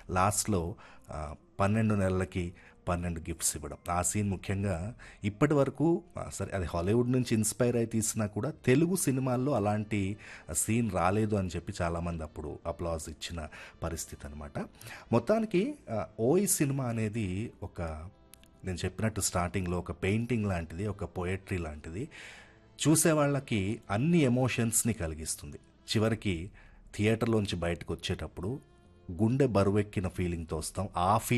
లాస్ట్లో ఆ, పన్నెండు నెలలకి పన్నెండు గిఫ్ట్స్ ఇవ్వడం ఆ సీన్ ముఖ్యంగా ఇప్పటి వరకు ఆ, సరే అది హాలీవుడ్ నుంచి ఇన్స్పైర్ అయి తీసినా కూడా తెలుగు సినిమాల్లో అలాంటి సీన్ రాలేదు అని చెప్పి చాలామంది అప్పుడు అప్లాజ్ ఇచ్చిన పరిస్థితి అనమాట మొత్తానికి ఆ, ఓయ్ సినిమా అనేది ఒక నేను చెప్పినట్టు స్టార్టింగ్లో ఒక పెయింటింగ్ లాంటిది ఒక పోయట్రీ లాంటిది చూసే వాళ్ళకి అన్ని ఎమోషన్స్ని కలిగిస్తుంది చివరికి థియేటర్లోంచి బయటకు వచ్చేటప్పుడు గుండె బరువెక్కిన ఫీలింగ్తో వస్తాం ఆ ఫీల్